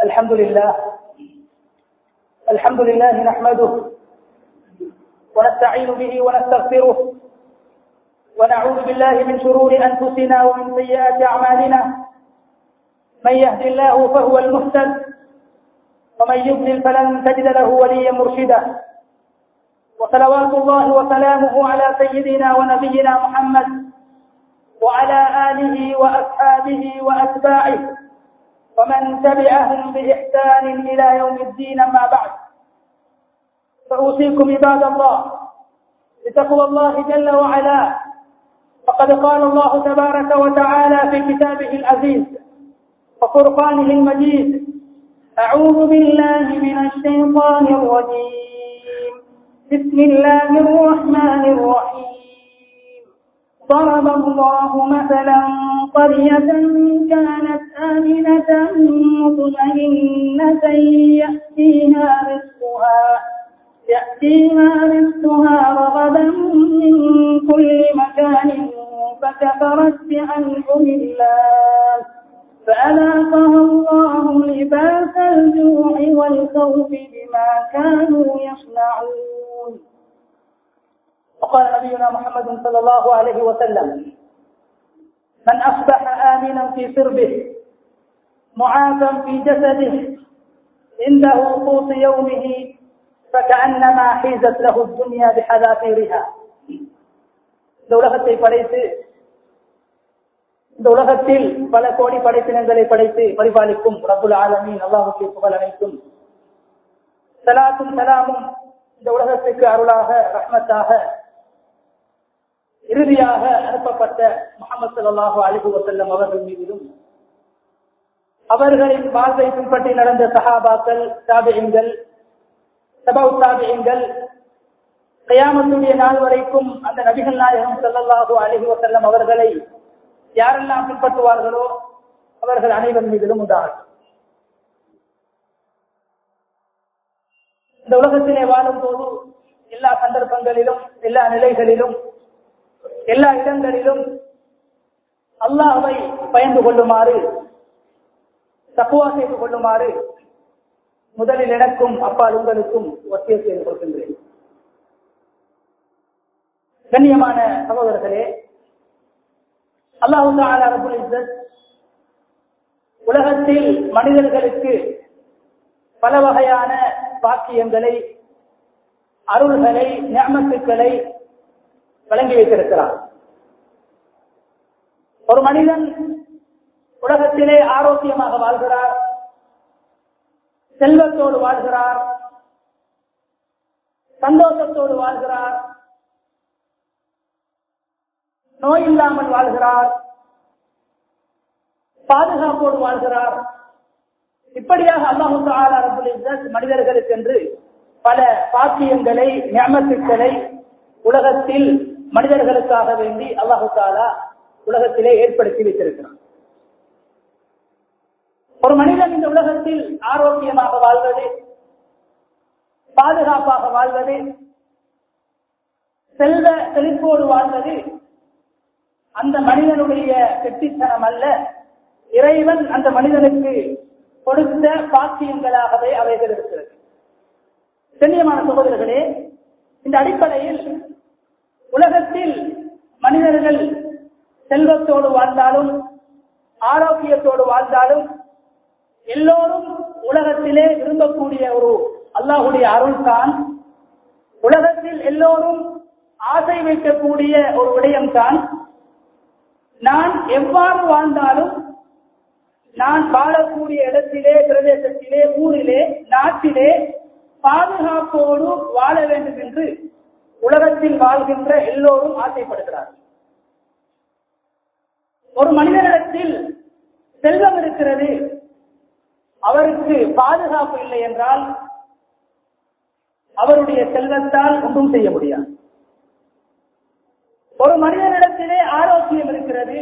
الحمد لله الحمد لله نحمده ونستعين به ونستغفره ونعوذ بالله من شرور أنفسنا ومن سيئات أعمالنا من يهد الله فهو المهتد ومن يضلل فلن تجد له وليا مرشدا وصلوات الله وسلامه على سيدنا ونبينا محمد وعلى آله وأصحابه وأتباعه ومن تبعهم بإحسان إلى يوم الدين ما بعد فأوصيكم عباد الله بتقوى الله جل وعلا فقد قال الله تبارك وتعالى في كتابه العزيز وفرقانه المجيد أعوذ بالله من الشيطان الرجيم بسم الله الرحمن الرحيم ضرب الله مثلا قرية كانت آمنة مطمئنة يأتيها رزقها يأتيها رزقها رغدا من كل مكان فكفرت بأنعم الله فأذاقها الله لباس الجوع والخوف بما كانوا يصنعون وقال نبينا محمد صلى الله عليه وسلم من أصبح آمنا في سربه معافا في جسده عنده قوت يومه فكأنما حيزت له الدنيا بحذافيرها இந்த உலகத்தை படைத்து இந்த உலகத்தில் பல கோடி படைப்பினங்களை படைத்து பரிபாலிக்கும் ரபுல் ஆலமின் அல்லாஹுக்கு புகழ் அனைத்தும் சலாத்தும் சலாமும் இந்த உலகத்துக்கு அருளாக ரஹ்மத்தாக இறுதியாக அனுப்பப்பட்ட முகமது சல்லாஹு அலிபு வசல்லம் அவர்கள் மீதிலும் அவர்களின் வாழ்வை பின்பற்றி நடந்த சஹாபாக்கள் தாபியங்கள் சபா தாபியங்கள் கயாமத்துடைய நாள் வரைக்கும் அந்த நபிகள் நாயகம் சல்லல்லாஹு அலிஹி வசல்லம் அவர்களை யாரெல்லாம் பின்பற்றுவார்களோ அவர்கள் அனைவர் மீதிலும் உண்டாகும் இந்த உலகத்திலே வாழும் போது எல்லா சந்தர்ப்பங்களிலும் எல்லா நிலைகளிலும் எல்லா இடங்களிலும் அல்லாஹை பயந்து கொள்ளுமாறு தப்புவா செய்து கொள்ளுமாறு முதலில் எனக்கும் அப்பால் உங்களுக்கும் ஒத்திய செய்து கொள்கின்றேன் கண்ணியமான சகோதரர்களே அல்லாஹு ரபுல் இஸ்ஸத் உலகத்தில் மனிதர்களுக்கு பல வகையான பாக்கியங்களை அருள்களை ஞாபகத்துக்களை வழங்கி வைத்திருக்கிறார் ஒரு மனிதன் உலகத்திலே ஆரோக்கியமாக வாழ்கிறார் செல்வத்தோடு வாழ்கிறார் சந்தோஷத்தோடு வாழ்கிறார் நோய் இல்லாமல் வாழ்கிறார் பாதுகாப்போடு வாழ்கிறார் இப்படியாக அல்லாஹு ரபுல் மனிதர்களுக்கு என்று பல பாக்கியங்களை ஞாபகத்துக்களை உலகத்தில் மனிதர்களுக்காக வேண்டி அல்லாஹு தாலா உலகத்திலே ஏற்படுத்தி வைத்திருக்கிறார் ஒரு மனிதன் இந்த உலகத்தில் ஆரோக்கியமாக வாழ்வது பாதுகாப்பாக வாழ்வது செல்வ செழிப்போடு வாழ்வது அந்த மனிதனுடைய கெட்டித்தனம் அல்ல இறைவன் அந்த மனிதனுக்கு கொடுத்த பாக்கியங்களாகவே அவைகள் இருக்கிறது கண்ணியமான சகோதரர்களே இந்த அடிப்படையில் உலகத்தில் மனிதர்கள் செல்வத்தோடு வாழ்ந்தாலும் ஆரோக்கியத்தோடு வாழ்ந்தாலும் எல்லோரும் உலகத்திலே விரும்பக்கூடிய ஒரு அல்லாஹுடைய அருள் தான் உலகத்தில் எல்லோரும் ஆசை வைக்கக்கூடிய ஒரு விடயம்தான் நான் எவ்வாறு வாழ்ந்தாலும் நான் வாழக்கூடிய இடத்திலே பிரதேசத்திலே ஊரிலே நாட்டிலே பாதுகாப்போடு வாழ வேண்டும் என்று உலகத்தில் வாழ்கின்ற எல்லோரும் ஆசைப்படுகிறார்கள் ஒரு மனிதனிடத்தில் செல்வம் இருக்கிறது அவருக்கு பாதுகாப்பு இல்லை என்றால் அவருடைய செல்வத்தால் ஒன்றும் செய்ய முடியாது ஒரு மனிதனிடத்திலே ஆரோக்கியம் இருக்கிறது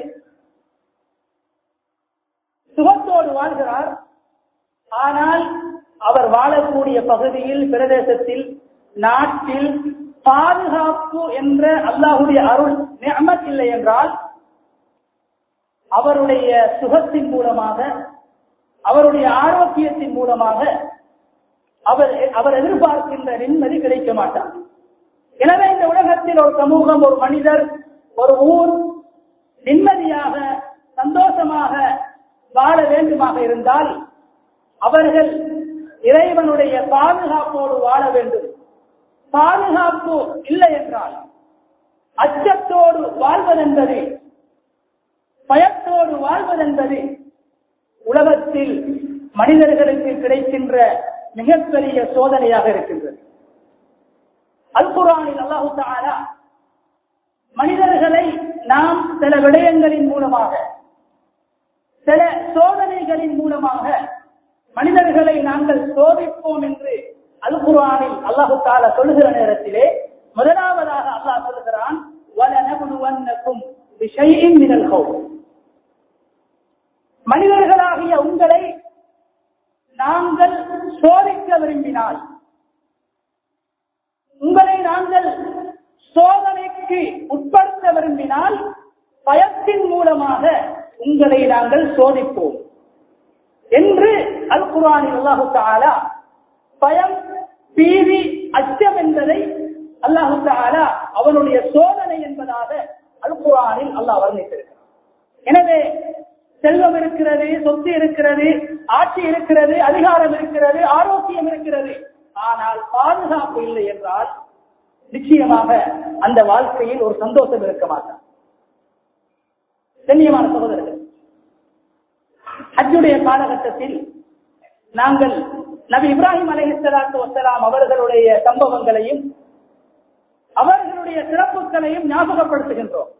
சுகத்தோடு வாழ்கிறார் ஆனால் அவர் வாழக்கூடிய பகுதியில் பிரதேசத்தில் நாட்டில் பாதுகாப்பு என்ற அல்லாஹுடைய அருள் நியமத் இல்லை என்றால் அவருடைய சுகத்தின் மூலமாக அவருடைய ஆரோக்கியத்தின் மூலமாக அவர் அவர் எதிர்பார்க்கின்ற நிம்மதி கிடைக்க மாட்டார் எனவே இந்த உலகத்தில் ஒரு சமூகம் ஒரு மனிதர் ஒரு ஊர் நிம்மதியாக சந்தோஷமாக வாழ வேண்டுமாக இருந்தால் அவர்கள் இறைவனுடைய பாதுகாப்போடு வாழ வேண்டும் பாதுகாப்பு இல்லை என்றால் அச்சத்தோடு வாழ்வதென்பது பயத்தோடு வாழ்வதென்பது உலகத்தில் மனிதர்களுக்கு கிடைக்கின்ற மிகப்பெரிய சோதனையாக இருக்கின்றது அல் குரானில் அல்லாஹு தாலா மனிதர்களை நாம் சில விடயங்களின் மூலமாக சில சோதனைகளின் மூலமாக மனிதர்களை நாங்கள் சோதிப்போம் என்று அல் குரானில் அல்லாஹு தாலா சொல்லுகிற நேரத்திலே முதலாவதாக அல்லாஹ் சொல்லுகிறான் வலனபுலுவன்னக்கும் விஷயம் மினல் ஹவுஸ் மனிதர்களாகிய உங்களை நாங்கள் சோதிக்க விரும்பினால் உங்களை நாங்கள் சோதனைக்கு உட்படுத்த விரும்பினால் பயத்தின் மூலமாக உங்களை நாங்கள் சோதிப்போம் என்று அல் குரானில் அல்லாஹு தாலா பயம் பீதி அச்சம் என்பதை அல்லாஹு தாலா அவனுடைய சோதனை என்பதாக அல் குரானில் அல்லாஹ் வர்ணித்திருக்கிறார் எனவே செல்வம் இருக்கிறது சொத்து இருக்கிறது ஆட்சி இருக்கிறது அதிகாரம் இருக்கிறது ஆரோக்கியம் இருக்கிறது ஆனால் பாதுகாப்பு இல்லை என்றால் நிச்சயமாக அந்த வாழ்க்கையில் ஒரு சந்தோஷம் இருக்க மாட்டார் கண்ணியமான சகோதரர்கள் ஹஜ்ஜுடைய காலகட்டத்தில் நாங்கள் நபி இப்ராஹிம் அலைஹிஸ்ஸலாத்து வசலாம் அவர்களுடைய சம்பவங்களையும் அவர்களுடைய சிறப்புகளையும் ஞாபகப்படுத்துகின்றோம்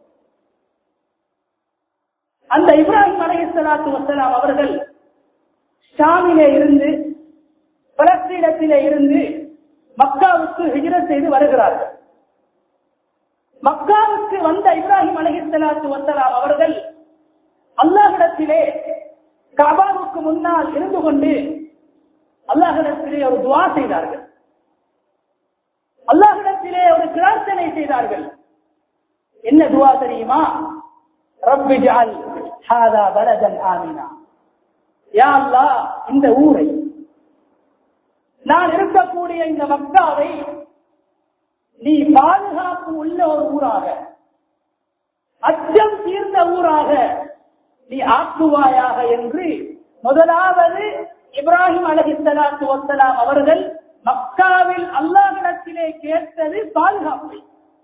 அந்த இப்ராஹிம் அலைஹிஸ்ஸலாத்து வசலாம் அவர்கள் ஷாமிலே இருந்து பலஸ்தீனத்திலே இருந்து மக்காவுக்கு ஹிஜ்ரத் செய்து வருகிறார்கள் மக்காவுக்கு வந்த இப்ராஹிம் அலைஹிஸ்ஸலாத்து வசலாம் அவர்கள் அல்லாஹிடத்திலே கபாவுக்கு முன்னால் இருந்து கொண்டு அல்லாஹிடத்திலே ஒரு துவா செய்தார்கள் அல்லாஹிடத்திலே ஒரு பிரார்த்தனை செய்தார்கள் என்ன துவா தெரியுமா ரப்பி ஜஅல் ஹாதா பலதன் ஆமினா யா அல்லாஹ் இந்த ஊரை நான் இருக்கக்கூடிய இந்த மக்காவை நீ பாதுகாப்பு உள்ள ஒரு ஊராக அச்சம் தீர்ந்த ஊராக நீ ஆக்குவாயாக என்று முதலாவது இப்ராஹிம் அலஹிசலாத்து வசலாம் அவர்கள் மக்காவில் அல்லாஹிடத்திலே கேட்டது பாதுகாப்பை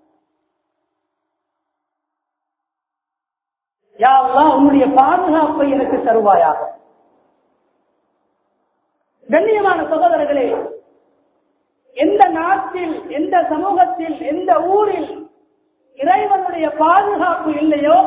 யா அல்லாஹ் உன்னுடைய பாதுகாப்பை எனக்கு தருவாயாக கண்ணியமான சகோதரர்களே எந்த நாட்டில் எந்த சமூகத்தில் எந்த ஊரில் இறைவனுடைய பாதுகாப்பு இல்லையோ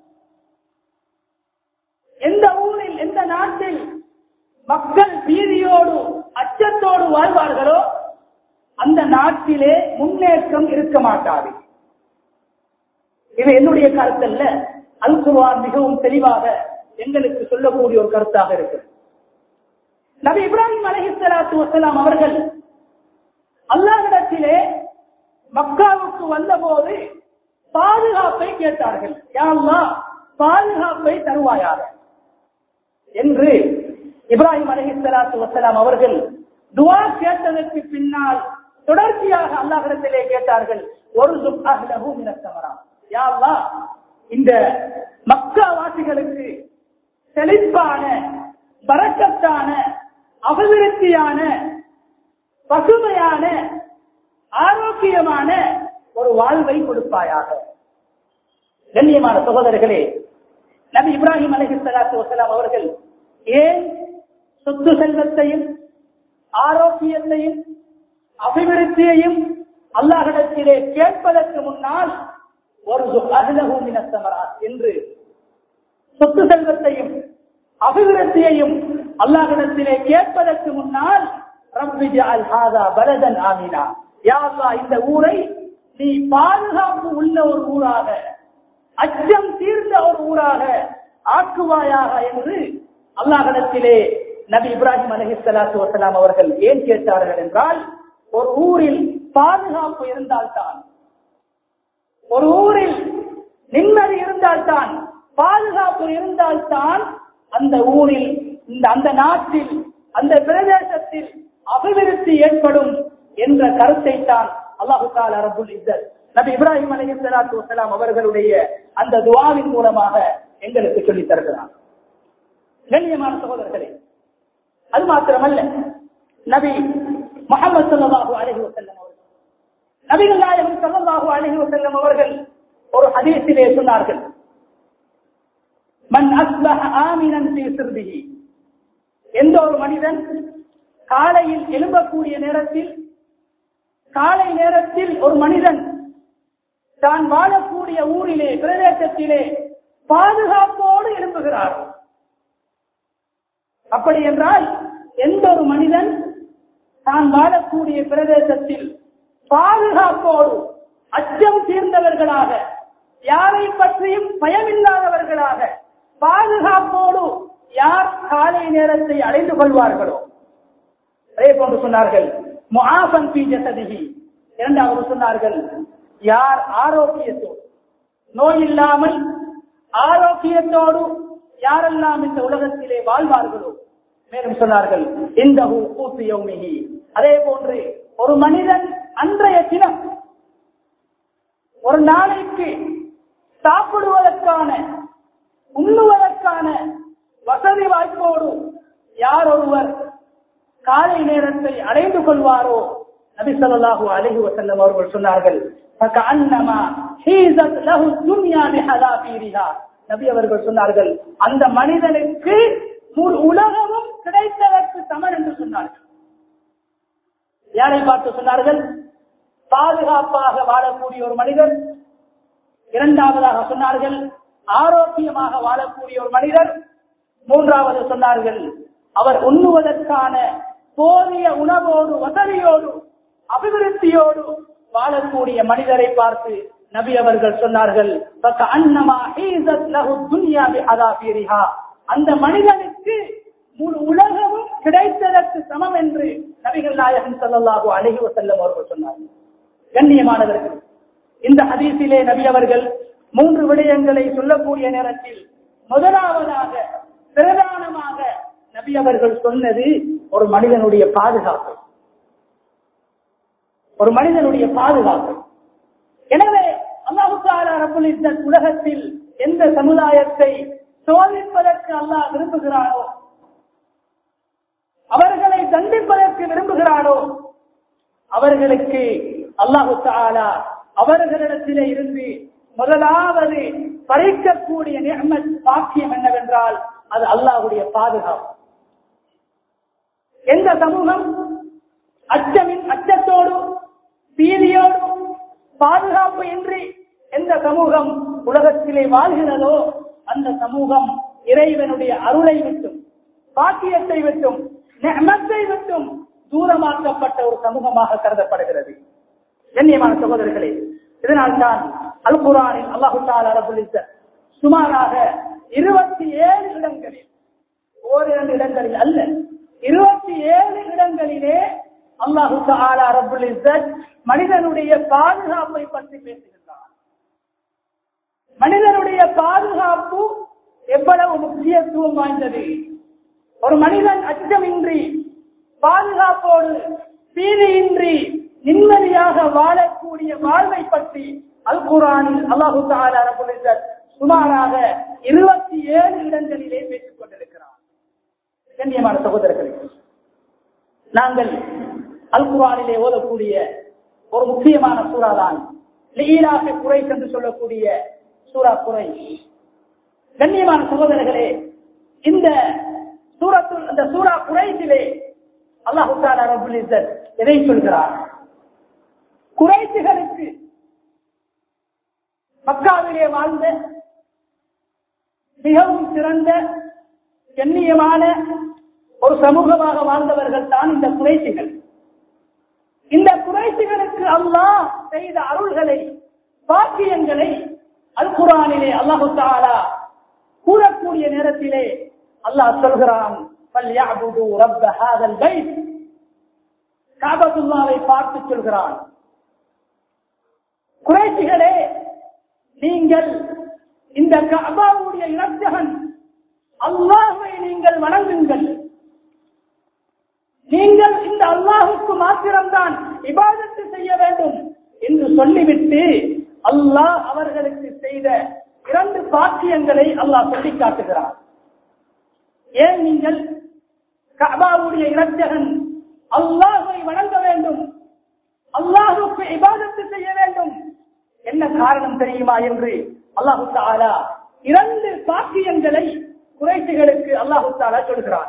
எந்த ஊரில் எந்த நாட்டில் மக்கள் பீதியோடு அச்சத்தோடு வாழ்வார்களோ அந்த நாட்டிலே முன்னேற்றம் இருக்க மாட்டாது இது என்னுடைய கருத்தல்ல அல் குர்ஆன் மிகவும் தெளிவாக எங்களுக்கு சொல்லக்கூடிய ஒரு கருத்தாக இருக்கிறது நபி இப்ராஹிம் அலைஹிஸ்ஸலாத்து வஸலாம் அவர்கள் அல்லாஹ்விடத்திலே மக்காவுக்கு வந்தபோது பாதுகாப்பை கேட்டார்கள் யா அல்லாஹ் பாதுகாப்பை தருவாயாக என்று இப்ராஹிம் அலைஹிஸ்ஸலாத்து வஸலாம் அவர்கள் துஆ கேட்டதற்கு பின்னால் தொடர்ச்சியாக அல்லாஹ்விடத்திலே கேட்டார்கள் ஒரு சுப் அஹ்லஹு மினஸ் ஸமரா யா அல்லாஹ் இந்த மக்கா வாசிகளுக்கு செழிப்பான பரக்கத்தான அபிவிருத்தியான பசுமையான ஆரோக்கியமான ஒரு வாழ்வை கொடுப்பாயாக கண்ணியமான சகோதரர்களே நபி இப்ராஹிம் அலஹி சலாத்து வசலாம் அவர்கள் ஏன் சொத்து செல்வத்தையும் ஆரோக்கியத்தையும் அபிவிருத்தியையும் அல்லாஹிடத்திலே கேட்பதற்கு முன்னால் ஒரு அகிலகூமினத்தமராத் என்று சொத்து செல்வத்தையும் அபிவிருத்தியையும் அல்லாஹிடத்திலே கேட்பதற்கு முன்னால் ரப்பி ஜஅல் ஹாதா பலதன் ஆமினா யா அல்லாஹ் இந்த ஊரை நீ பாதுகாப்பு உள்ள ஒரு ஊராக அச்சம் தீர்ந்த ஒரு ஊராக ஆக்குவாயாக என்று அல்லாஹிடத்திலே நபி இப்ராஹிம் அலஹிஸ்லாத்து வசலாம் அவர்கள் ஏன் கேட்டார்கள் என்றால் ஒரு ஊரில் பாதுகாப்பு இருந்தால்தான் ஒரு ஊரில் நிம்மதி இருந்தால்தான் பாதுகாப்பு இருந்தால்தான் அந்த ஊரில் இந்த அந்த நாட்டில் அந்த பிரதேசத்தில் அபிவிருத்தி ஏற்படும் என்ற கருத்தை தான் அல்லாஹு தாலா ரபுல் இஸ்ஸத் நபி இப்ராஹிம் அலைஹி ஸலாத்து வஸலாம் அவர்களுடைய அந்த துஆவின் மூலமாக எங்களுக்கு சொல்லித் தருகிறார் கண்ணியமான சகோதரர்களே அது மாத்திரமல்ல நபி முகமது ஸல்லல்லாஹு அலைஹி வஸல்லம் அவர்கள் நபிகள் நாயகம் ஸல்லல்லாஹு அலைஹி வஸல்லம் அவர்கள் ஒரு ஹதீஸிலே சொன்னார்கள் மன் அஸ்பஹ ஆமினன் ஃபீ சிர்பிஹி எந்த ஒரு மனிதன் காலையில் எழும்பக்கூடிய நேரத்தில் காலை நேரத்தில் ஒரு மனிதன் தான் வாழக்கூடிய ஊரிலே பிரதேசத்திலே பாதுகாப்போடு எழும்புகிறார் அப்படி என்றால் எந்த ஒரு மனிதன் தான் வாழக்கூடிய பிரதேசத்தில் பாதுகாப்போடு அச்சம் தீர்ந்தவர்களாக யாரை பற்றியும் பயமில்லாதவர்களாக பாதுகாப்போடு யார் காலை நேரத்தை அடைந்து கொள்வார்களோ அதே போன்று சொன்னார்கள் முஆஃபன் பி ஜசதிஹி இரண்டாவது சொன்னார்கள் யார் ஆரோக்கியத்தோடு நோய் இல்லாமல் ஆரோக்கியத்தோடு யாரெல்லாம் இந்த உலகத்திலே வாழ்வார்களோ மேலும் சொன்னார்கள் இந்த கூசியௌமிகி அதே போன்று ஒரு மனிதன் அன்றைய தினம் ஒரு நாளைக்கு சாப்பிடுவதற்கான உண்ணுவதற்கான வசதி வாய்ப்போடு யார் ஒருவர் காலை நேரத்தை அடைந்து கொள்வாரோ நபி ஸல்லல்லாஹு அலைஹி வஸல்லம் அவர்கள் சொன்னார்கள் ஃபகஅன்னமா ஹீஸத் லஹு துன்யா பிஹதாபீரிஹா நபி அவர்கள் சொன்னார்கள் அந்த மனிதனுக்கு முழு உலகமும் கிடைத்ததற்கு சமன் என்று சொன்னார்கள் யாரை பார்த்து சொன்னார்கள் பாதுகாப்பாக வாழக்கூடிய ஒரு மனிதர் இரண்டாவதாக சொன்னார்கள் ஆரோக்கியமாக வாழக்கூடிய ஒரு மனிதர் மூன்றாவது சொன்னார்கள் அவர் உண்ணுவதற்கான போதிய உணவோடு வசதியோடு அபிவிருத்தியோடு வாழக்கூடிய மனிதரை பார்த்து நபி அவர்கள் சொன்னார்கள் "ஃபகஅன்னமா ஹீஸத் லஹு துன்யா பிஹதாபீரிஹா." அந்த மனிதனுக்கு முழு உலகமும் கிடைத்ததற்கு சமம் என்று நபிகள் நாயகம் ஸல்லல்லாஹு அலைஹி வஸல்லம் அவர்கள் சொன்னார்கள் கண்ணியமானவர்கள் இந்த ஹதீஸிலே நபி அவர்கள் மூன்று விடயங்களை சொல்லக்கூடிய நேரத்தில் முதலாவதாக பிரதானமாக நபி அவர்கள் சொன்னது ஒரு மனிதனுடைய பாதுகாப்பு ஒரு மனிதனுடைய பாதுகாப்பு எனவே அல்லாஹு தாலா ரபுல் இஸ்ஸத் உலகத்தில் எந்த சமுதாயத்தை சோதிப்பதற்கு அல்லாஹ் விரும்புகிறானோ அவர்களை தண்டிப்பதற்கு விரும்புகிறானோ அவர்களுக்கு அல்லாஹு தாலா அவர்களிடத்திலே இருந்து முதலாவது பறிக்கக்கூடிய நியமத் பாக்கியம் என்னவென்றால் அது அல்லாஹுடைய பாதுகாப்பு எந்த சமூகம் அச்சமின் அச்சத்தோடு பீதியோடு பாதுகாப்பு இன்றி எந்த சமூகம் உலகத்திலே வாழ்கிறதோ அந்த சமூகம் இறைவனுடைய அருளை விட்டும் பாக்கியத்தை விட்டும் நெமத்தை விட்டும் தூரமாக்கப்பட்ட ஒரு சமூகமாக கருதப்படுகிறது கண்ணியமான சகோதரர்களே இதனால்தான் அல் குரானில் அல்லாஹு அரபுலித்த சுமாராக இருபத்தி ஏழு இடங்களில் ஓரிரண்டு இடங்களில் அல்ல இருபத்தி ஏழு இடங்களிலே அல்லாஹு தாலா ரபுல் இஸ்ஸத் மனிதனுடைய பாதுகாப்பை பற்றி பேசுகின்றார் மனிதனுடைய பாதுகாப்பு எவ்வளவு முக்கியத்துவம் வாய்ந்தது ஒரு மனிதன் அச்சமின்றி பாதுகாப்போடு பீதியின்றி நிம்மதியாக வாழக்கூடிய வாழ்வை பற்றி அல் குரானில் அல்லாஹு தாலா ரபுல் இஸ்ஸத் சுமாராக இருபத்தி ஏழு இடங்களிலே பேசிக் கொண்டிருக்கிறார் கண்ணியமான சகோதரர்களே நாங்கள் அல் குரானிலே ஓதக்கூடிய ஒரு முக்கியமான சூறா தான் லீலாக குறை என்று சொல்லக்கூடிய சூறா குறை கண்ணியமான சகோதரர்களே இந்த சூரத்துல் அந்த சூறா குறைசிலே அல்லாஹு தாலா ரபுல் இஸ்ஸத் எதை சொல்கிறார் குறைசிகளுக்கு மக்காவிலே வாழ்ந்த மிகவும் சிறந்த கண்ணியமான ஒரு சமூகமாக வாழ்ந்தவர்கள் தான் இந்த குறைசிகள் இந்த குறைசிகளுக்கு அல்லாஹ் செய்த அருள்களை பாக்கியங்களை அல் குரானிலே அல்லாஹு தாலா கூறக்கூடிய நேரத்திலே அல்லாஹ் சொல்கிறான் فَلْيَعْبُدُوا رَبَّ هَذَا الْبَيْتِ காபத்துல்லாவை பார்த்து சொல்கிறான் குறைசிகளே நீங்கள் இந்த கபாவுடைய இலச்சகன் அல்லாஹை நீங்கள் வணங்குங்கள் நீங்கள் இந்த அல்லாஹுக்கு மாத்திரம்தான் இபாதத்து செய்ய வேண்டும் என்று சொல்லிவிட்டு அல்லாஹ் அவர்களுக்கு செய்த இரண்டு பாக்கியங்களை அல்லாஹ் சொல்லி காட்டுகிறார் ஏன் நீங்கள் கபாவுடைய இரட்சகன் அல்லாஹை வணங்க வேண்டும் அல்லாஹுக்கு இபாதத்து செய்ய வேண்டும் என்ன காரணம் தெரியுமா என்று அல்லாஹு தாலா இரண்டு பாக்கியங்களை குறைசிகளுக்கு அல்லாஹு தாலா சொல்கிறார்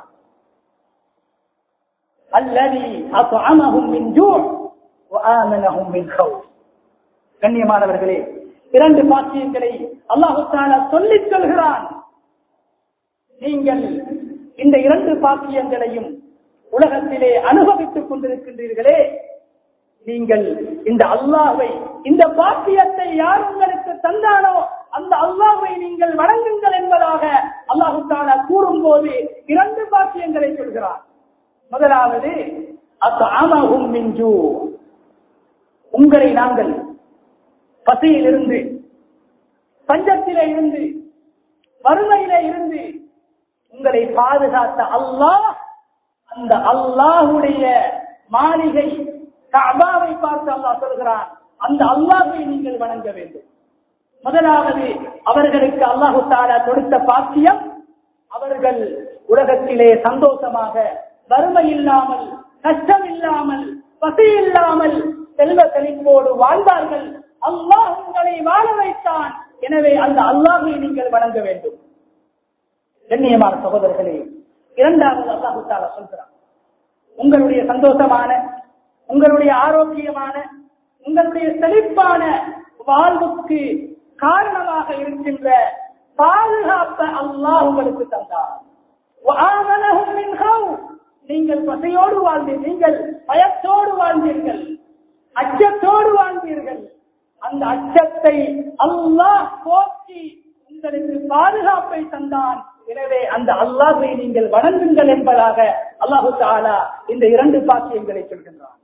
அல்லதி அத்அமஹும் மின் ஜூ' வஆமனஹும் மின் கௌஃப் கண்ணியமானவர்களே இரண்டு பாக்கியங்களை அல்லாஹு தாலா சொல்லிச் சொல்கிறான் நீங்கள் இந்த இரண்டு பாக்கியங்களையும் உலகத்திலே அனுபவித்துக் கொண்டிருக்கின்றீர்களே நீங்கள் இந்த அல்லாஹ்வை இந்த பாக்கியத்தை யார் உங்களுக்கு தந்தானோ அந்த அல்லாஹ்வை நீங்கள் வணங்குங்கள் என்பதாக அல்லாஹு தாலா கூறும்போது இரண்டு பாக்கியங்களை சொல்கிறார் முதலாவது அத்அமஹும் மின் ஜூ' உங்களை நாங்கள் பசியிலிருந்து பஞ்சத்திலே இருந்து வறுமையிலே இருந்து உங்களை பாதுகாத்த அல்லாஹ் அந்த அல்லாஹுடைய மாளிகை கபாவை பார்த்து அல்லாஹ் சொல்கிறான் அந்த அல்லாஹை நீங்கள் வணங்க வேண்டும் முதலாவது அவர்களுக்கு அல்லாஹு தாலா கொடுத்த பாக்கியம் அவர்கள் உலகத்திலே சந்தோஷமாக வறுமை இல்லாமல் கஷ்டம் இல்லாமல் பசி இல்லாமல் செல்வ செழிப்போடு வாழ்ந்தார்கள் அல்லாஹ் உங்களை வாழ வைத்தான் எனவே அந்த அல்லாஹை நீங்கள் வணங்க வேண்டும் கண்ணியமான சகோதரர்களே இரண்டாவது அல்லாஹு தாலா சொல்கிறான் உங்களுடைய சந்தோஷமான உங்களுடைய ஆரோக்கியமான உங்களுடைய செழிப்பான வாழ்வுக்கு காரணமாக இருக்கின்ற பாதுகாப்பை அல்லாஹ் உங்களுக்கு தந்தார் وآمنهم من خوف. நீங்கள் பசையோடு வாழ்ந்தீர்கள் நீங்கள் பயத்தோடு வாழ்ந்தீர்கள் அச்சத்தோடு வாழ்ந்தீர்கள் அந்த அச்சத்தை அல்லாஹ் போக்கி உங்களுக்கு பாதுகாப்பை தந்தான் எனவே அந்த அல்லாஹை நீங்கள் வணங்குங்கள் என்பதாக அல்லாஹு தாலா இந்த இரண்டு பாக்கியங்களை சொல்கின்றான்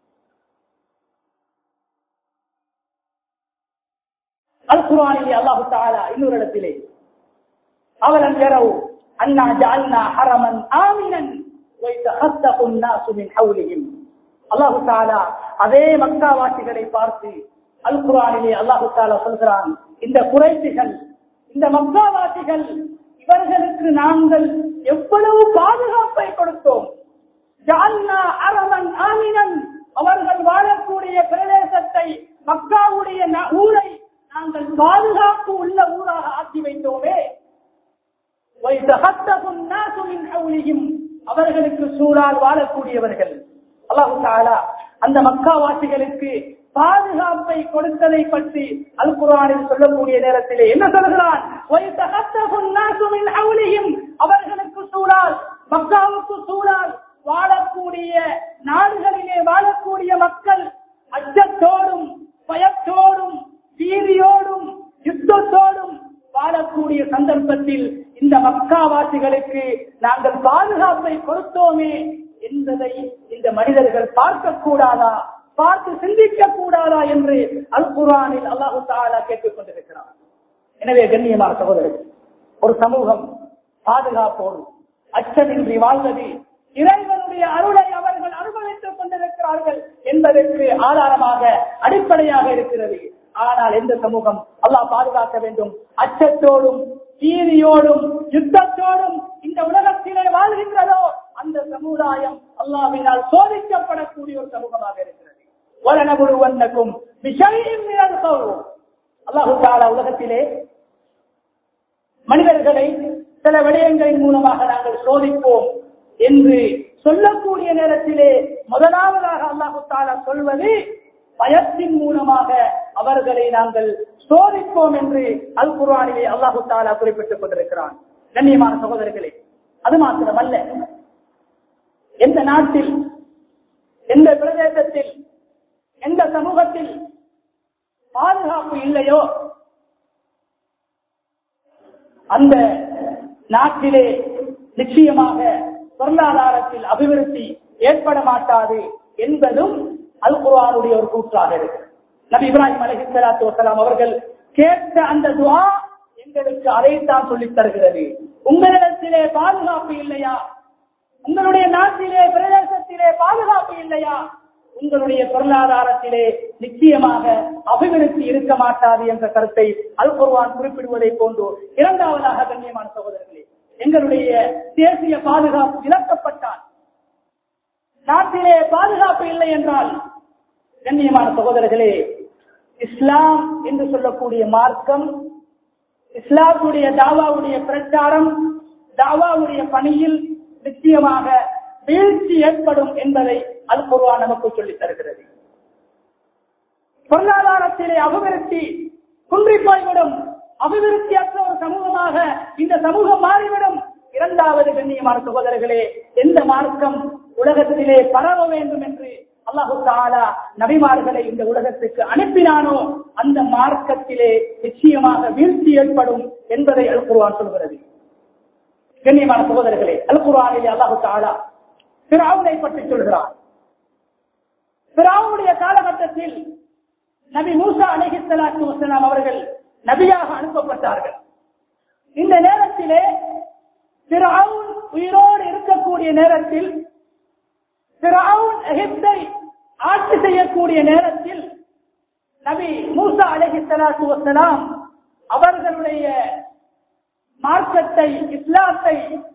அல் குரானிலே அல்லாஹு தாலா இன்னொரு இடத்திலே அவலம் யரவு அண்ணா ஜஅல்னா ஹரமன் ஆமினன் ويتخطف الناس من حولهم அல்லாஹு தாலா அதே மக்காவாசிகளை பார்த்து அல் குரானிலே அல்லாஹு தாலா சொல்கிறான் இந்த குறைசிகள் இந்த மக்காவாசிகள் இவர்களுக்கு நாங்கள் எவ்வளவு பாதுகாப்பை கொடுத்தோம் ஜஅல்னா அரவன் ஆமினன் அவர்கள் வாழக்கூடிய பிரதேசத்தை மக்காவுடைய ந- ஊரை நாங்கள் பாதுகாப்பு உள்ள ஊராக ஆக்கி வைத்தோமே وَيَتَخَطَّفُ النَّاسُ مِنْ حَوْلِهِمْ அவர்களுக்கு சூழால் வாழக்கூடியவர்கள் அல்லாஹு தாலா அந்த மக்காவாசிகளுக்கு பாதுகாப்பை கொடுத்ததை பற்றி அல் குர்ஆனில் சொல்லக்கூடிய நேரத்திலே என்ன சொல்கிறான் وَيَتَخَطَّفُ النَّاسُ مِنْ حَوْلِهِمْ அவர்களுக்கு சூழால் மக்காவுக்கு சூழால் வாழக்கூடிய நாடுகளிலே வாழக்கூடிய மக்கள் அச்சத்தோடும் பயத்தோடும் பீதியோடும் யுத்தத்தோடும் வாழக்கூடிய சந்தர்ப்பத்தில் இந்த மக்காவாசிகளுக்கு நாங்கள் பாதுகாப்பை கொடுத்தோமே என்பதை இந்த மனிதர்கள் பார்க்க கூடாதா பார்த்து சிந்திக்க கூடாதா என்று அல் குரானில் அல்லாஹு தாலா கேட்டுக் கொண்டிருக்கிறார் எனவே கண்ணியமான சகோதரர்கள் ஒரு சமூகம் பாதுகாப்போடு அச்சமின்றி வாழ்வது இறைவனுடைய அருளை அவர்கள் அனுபவித்துக் கொண்டிருக்கிறார்கள் என்பதற்கு ஆதாரமாக அடிப்படையாக இருக்கிறது ஆனால் எந்த சமூகம் அல்லாஹ் பாதுகாக்க வேண்டும் அச்சத்தோடும் பீதியோடும் யுத்தத்தோடும் இந்த உலகத்திலே வாழ்கின்றதோ அந்த சமுதாயம் அல்லாவினால் சோதிக்கப்படக்கூடிய ஒரு சமூகமாக இருக்கிறது வலனகுருவன்னக்கும் விஷயம் அல்லாஹு தாலா உலகத்திலே மனிதர்களை சில விடயங்களின் மூலமாக நாங்கள் சோதிப்போம் என்று சொல்லக்கூடிய நேரத்திலே முதலாவதாக அல்லாஹு தாலா சொல்வது பயத்தின் மூலமாக அவர்களை நாங்கள் சோதிப்போம் என்று அல் குர்ஆனிலே அல்லாஹு தாலா குறிப்பிட்டுக் கொண்டிருக்கிறான் கண்ணியமான சகோதரர்களே அது மாத்திரமல்ல எந்த நாட்டில் எந்த பிரதேசத்தில் எந்த சமூகத்தில் பாதுகாப்பு இல்லையோ அந்த நாட்டிலே நிச்சயமாக பொருளாதாரத்தில் அபிவிருத்தி ஏற்பட மாட்டாது என்பதும் அல் குர்ஆனுடைய ஒரு கூற்றாக இருக்கு நபி இப்ராஹிம் அலைஹிஸ்ஸலாத்து வஸலாம் அவர்கள் கேட்ட அந்த துஆ எங்களுக்கு அதைத்தான் சொல்லித் தருகிறது உங்களிடத்திலே பாதுகாப்பு இல்லையா உங்களுடைய நாட்டிலே பிரதேசத்திலே பாதுகாப்பு இல்லையா உங்களுடைய பொருளாதாரத்திலே நிச்சயமாக அபிவிருத்தி இருக்க மாட்டாது என்ற கருத்தை அல் குர்வான் குறிப்பிடுவதை போன்று இரண்டாவதாக கண்ணியமான சகோதரர்களே எங்களுடைய தேசிய பாதுகாப்பு இழக்கப்பட்டால் நாட்டிலே பாதுகாப்பு இல்லை என்றால் கண்ணியமான சகோதரர்களே இஸ்லாம் என்று சொல்லக்கூடிய மார்க்கம் இஸ்லாமுடைய தாவாவுடைய பிரச்சாரம் தாவாவுடைய பணியில் நிச்சயமாக வீழ்ச்சி ஏற்படும் என்பதை அல் குர்வா நமக்கு சொல்லித் தருகிறது பொருளாதாரத்திலே அபிவிருத்தி குன்றி போய்விடும் அபிவிருத்தியற்ற ஒரு சமூகமாக இந்த சமூகம் மாறிவிடும் இரண்டாவது கண்ணியமான சகோதரர்களே எந்த மார்க்கம் உலகத்திலே பரவ வேண்டும் என்று அல்லாஹு தாலா நபிமார்களை இந்த உலகத்துக்கு அனுப்பினானோ அந்த மார்க்கத்திலே நிச்சயமாக வீழ்ச்சி ஏற்படும் என்பதை அல் குர்வான் சொல்கிறது கண்ணியமான சகோதரர்களே அல் குர்வானிலே அல்லாஹு தாலா பிராவுனை பற்றி சொல்கிறார் பிராவுடைய காலகட்டத்தில் நபி மூசா அலஹி சலாத்து வசலாம் அவர்கள் நபியாக அனுப்பப்பட்டார்கள் இந்த நேரத்திலே பிராவுன் உயிரோடு இருக்கக்கூடிய நேரத்தில் பிராவுன் எகிப்தை ஆட்சி செய்யக்கூடிய நேரத்தில் நபி மூசா அலஹி சலாத்து வசலாம் அவர்களுடைய மார்க்கத்தை இஸ்லாத்தை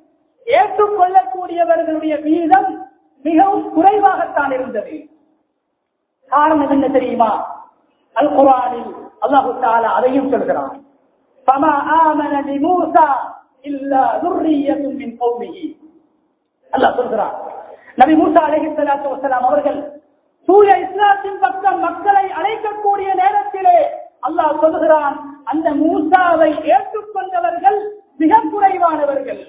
ஏற்றுக்கொள்ளக்கூடியவர்களுடைய வீதம் மிகவும் குறைவாகத்தான் இருந்தது காரணம் என்ன தெரியுமா அல் குரானில் அல்லாஹு தாலா அதையும் சொல்கிறான் فما آمن لموسى إلا ذرية من قومه அல்லாஹ் சொல்கிறான் நபி மூசா அலைஹிஸ்ஸலாத்து வஸலாம் அவர்கள் தூய இஸ்லாத்தின் பக்கம் மக்களை அழைக்கக்கூடிய நேரத்திலே அல்லாஹ் சொல்கிறான் அந்த மூசாவை ஏற்றுக்கொண்டவர்கள் மிக குறைவானவர்கள்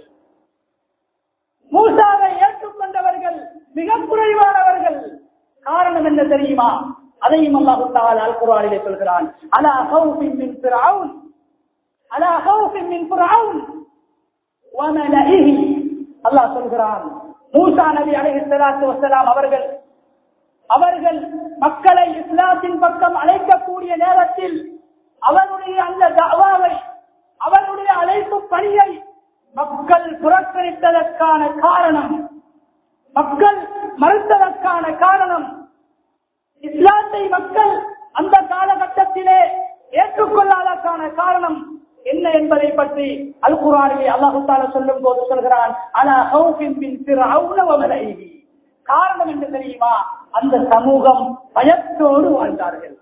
மூசாவை ஏற்றுக்கொண்டவர்கள் மிக குறைவானவர்கள் காரணம் என்ன தெரியுமா அதையும் அல்லாஹு தாலா அல் குர்ஆனிலே சொல்கிறான் அலா ஹௌஃபின் மின் ஃபிரௌன் அலா ஹௌஃபின் மின் ஃபிரௌன் வ மலஇஹி அல்லாஹ் சொல்கிறான் மூசா நபி அலைஹிஸ்ஸலாத்து வஸலாம் அவர்கள் அவர்கள் மக்களை இஸ்லாத்தின் பக்கம் அழைக்கக்கூடிய நேரத்தில் அவருடைய அந்த தவாவை அவருடைய அழைப்பு பணியை மக்கள் புறக்கணித்ததற்கான காரணம் மக்கள் மறுத்ததற்கான காரணம் இஸ்லாத்தை மக்கள் அந்த காலகட்டத்திலே ஏற்றுக்கொள்ளாதற்கான காரணம் என்ன என்பதை பற்றி அல் குரானிலே அல்லாஹு தாலா சொல்லும் போது சொல்கிறான் அலா ஹௌஃபின் பின் ஃபிர்அவுன வ மலைஹி காரணம் என்ன தெரியுமா அந்த சமூகம் பயத்தோடு வாழ்ந்தார்கள்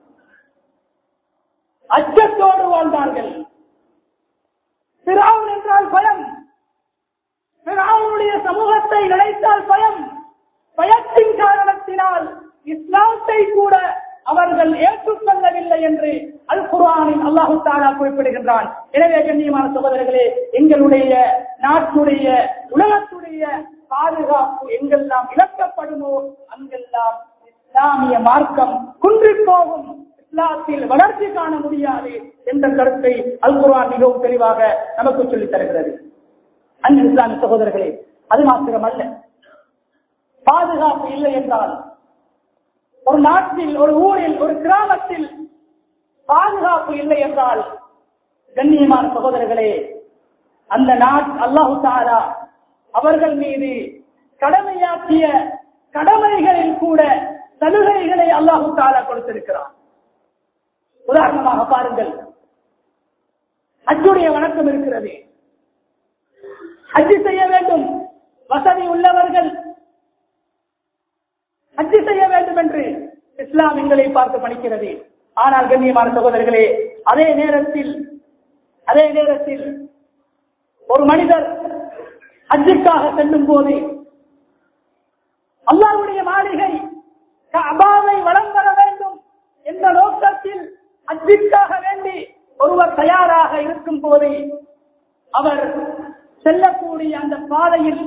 அச்சத்தோடு வாழ்ந்தார்கள் பிராவுன் என்றால் பயம் பிராவுனுடைய சமூகத்தை நினைத்தால் பயம் பயத்தின் காரணத்தினால் இஸ்லாத்தை கூட அவர்கள் ஏற்றுக்கொள்ளவில்லை என்று அல் குர்ஆனில் அல்லாஹு தாலா குறிப்பிடுகின்றான் எனவே கண்ணியமான சகோதரர்களே எங்களுடைய நாட்டுடைய உலகத்துடைய பாதுகாப்பு எங்கெல்லாம் இழக்கப்படுமோ அங்கெல்லாம் இஸ்லாமிய மார்க்கம் குன்றி போகும் இஸ்லாத்தில் வளர்ச்சி காண முடியாது என்ற கருத்தை அல் குர்ஆன் மிகவும் தெளிவாக நமக்கு சொல்லித் தருகிறது அன்பு இஸ்லாமிய சகோதரர்களே அது மாத்திரமல்ல பாதுகாப்பு இல்லை என்றால் ஒரு நாட்டில் ஒரு ஊரில் ஒரு கிராமத்தில் பாதுகாப்பு இல்லை என்றால் கண்ணியமான சகோதரர்களே அந்த நாட் அல்லாஹு தாலா அவர்கள் மீது கடமையாக்கிய கடமைகளில் கூட சலுகைகளை அல்லாஹு தாலா கொடுத்திருக்கிறார் உதாரணமாக பாருங்கள் அச்சுடைய வணக்கம் இருக்கிறது ஹஜ்ஜி செய்ய வேண்டும் வசதி உள்ளவர்கள் ஹஜ்ஜி செய்ய வேண்டும் என்று இஸ்லாம் எங்களை பார்த்து பணிக்கிறது ஆனால் கண்ணியமான சகோதரர்களே அதே நேரத்தில் அதே நேரத்தில் ஒரு மனிதர் ஹஜ்ஜுக்காக செல்லும் போது அல்லாவுடைய மாளிகை கபாவை வளம் வர வேண்டும் என்ற நோக்கத்தில் ஹஜ்ஜுக்காக வேண்டி ஒருவர் தயாராக இருக்கும் போது அவர் செல்லக்கூடிய அந்த பாதையில்